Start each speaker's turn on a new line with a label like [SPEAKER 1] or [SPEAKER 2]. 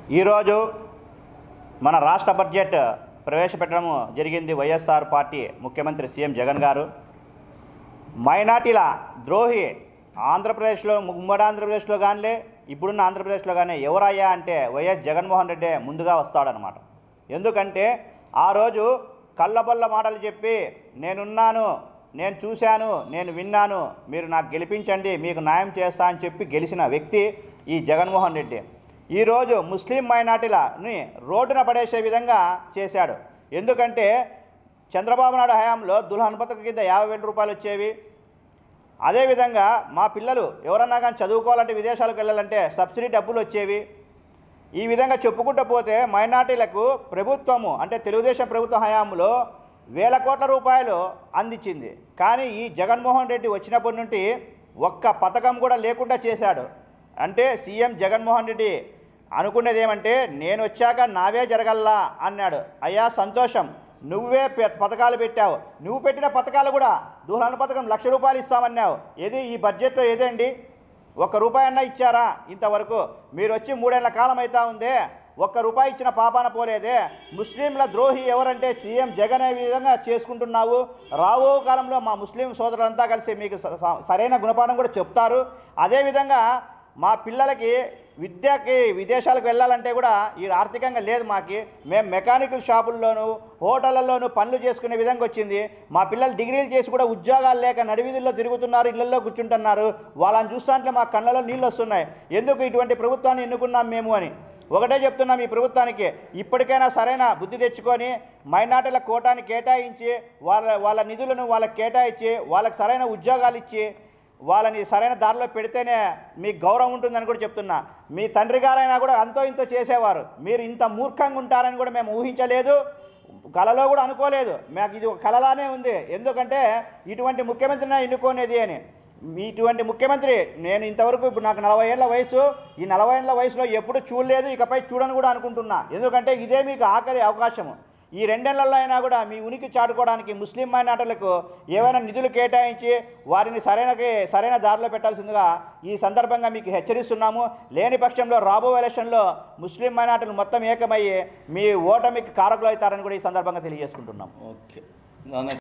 [SPEAKER 1] ఈరోజు మన రాష్ట్ర బడ్జెట్ ప్రవేశపెట్టడం జరిగింది వైఎస్ఆర్ పార్టీ ముఖ్యమంత్రి సీఎం జగన్ గారు మైనార్టీల ద్రోహి ఆంధ్రప్రదేశ్లో ఉమ్మడి ఆంధ్రప్రదేశ్లో కానిలే ఇప్పుడున్న ఆంధ్రప్రదేశ్లో కానీ ఎవరయ్యా అంటే వైఎస్ జగన్మోహన్ రెడ్డి ముందుగా వస్తాడనమాట ఎందుకంటే ఆ రోజు కళ్ళబొల్ల మాటలు చెప్పి నేనున్నాను నేను చూశాను నేను విన్నాను మీరు నాకు గెలిపించండి మీకు న్యాయం చేస్తా అని చెప్పి గెలిచిన వ్యక్తి ఈ జగన్మోహన్ రెడ్డి ఈరోజు ముస్లిం మైనార్టీలని రోడ్డున పడేసే విధంగా చేశాడు ఎందుకంటే చంద్రబాబు నాయుడు హయాంలో దుల్హన్ పథకం కింద యాభై వేల రూపాయలు వచ్చేవి అదేవిధంగా మా పిల్లలు ఎవరన్నా కానీ చదువుకోవాలంటే విదేశాలకు వెళ్ళాలంటే సబ్సిడీ డబ్బులు వచ్చేవి ఈ విధంగా చెప్పుకుంటూ పోతే మైనార్టీలకు ప్రభుత్వము అంటే తెలుగుదేశం ప్రభుత్వ హయాంలో వేల కోట్ల రూపాయలు అందించింది కానీ ఈ జగన్మోహన్ రెడ్డి వచ్చినప్పటి నుండి ఒక్క పథకం కూడా లేకుండా చేశాడు అంటే సీఎం జగన్మోహన్ రెడ్డి అనుకునేది ఏమంటే నేను వచ్చాక నావే జరగల్లా అన్నాడు అయ్యా సంతోషం నువ్వే పె- పథకాలు పెట్టావు నువ్వు పెట్టిన పథకాలు కూడా దూహాన పథకం లక్ష రూపాయలు ఇస్తామన్నావు ఏది ఈ బడ్జెట్లో ఏదండి ఒక్క రూపాయి అన్నా ఇచ్చారా ఇంతవరకు మీరు వచ్చి మూడేళ్ల కాలం అవుతా ఉందే ఒక్క రూపాయి ఇచ్చిన పాపాన పోలేదే ముస్లింల ద్రోహి ఎవరంటే సీఎం జగన్ అనే విధంగా చేసుకుంటున్నావు రాబో కాలంలో మా ముస్లిం సోదరులంతా కలిసి మీకు స- స- సరైన గుణపాఠం కూడా చెప్తారు అదేవిధంగా మా పిల్లలకి విద్యకి విదేశాలకు వెళ్ళాలంటే కూడా ఈ ఆర్థికంగా లేదు మాకి మేము మెకానికల్ షాపుల్లోనూ హోటళ్లలోనూ పనులు చేసుకునే విధంగా వచ్చింది మా పిల్లలు డిగ్రీలు చేసి కూడా ఉద్యోగాలు లేక నడివీధుల్లో తిరుగుతున్నారు ఇళ్లలో కూర్చుంటున్నారు వాళ్ళని చూస్తుంటే మా కళ్ళలో నీళ్ళు వస్తున్నాయి ఎందుకు ఇటువంటి ప్రభుత్వాన్ని ఎన్నుకున్నాం మేము అని ఒకటే చెప్తున్నాం ఈ ప్రభుత్వానికి ఇప్పటికైనా సరైన బుద్ధి తెచ్చుకొని మైనార్టీల కోటాని కేటాయించి వాళ్ళ వాళ్ళ నిధులను వాళ్ళకి కేటాయించి వాళ్ళకి సరైన ఉద్యోగాలు ఇచ్చి వాళ్ళని సరైన దారిలో పెడితేనే మీకు గౌరవం ఉంటుందని కూడా చెప్తున్నా మీ తండ్రి గారైనా కూడా అంతో ఇంతో చేసేవారు మీరు ఇంత మూర్ఖంగా ఉంటారని కూడా మేము ఊహించలేదు కలలో కూడా అనుకోలేదు మాకు ఇది ఒక కలలానే ఉంది ఎందుకంటే ఇటువంటి ముఖ్యమంత్రిని ఎన్నుకోనేది అని మీ ఇటువంటి ముఖ్యమంత్రి నేను ఇంతవరకు ఇప్పుడు నాకు నలభై ఏళ్ళ వయసు ఈ నలభై ఏళ్ళ వయసులో ఎప్పుడు చూడలేదు ఇకపై చూడని కూడా అనుకుంటున్నా ఎందుకంటే ఇదే మీకు ఆఖరి అవకాశము ఈ రెండేళ్లలో అయినా కూడా మీ ఉనికి చాటుకోవడానికి ముస్లిం మైనార్టీలకు ఏవైనా నిధులు కేటాయించి వారిని సరైన సరైన దారిలో పెట్టాల్సిందిగా ఈ సందర్భంగా మీకు హెచ్చరిస్తున్నాము లేని పక్షంలో రాబో ఎలక్షన్లో ముస్లిం మైనార్టీలు మొత్తం ఏకమయ్యి మీ ఓటమికి కారకులు అవుతారని కూడా ఈ సందర్భంగా తెలియజేసుకుంటున్నాం
[SPEAKER 2] ఓకే నాన్న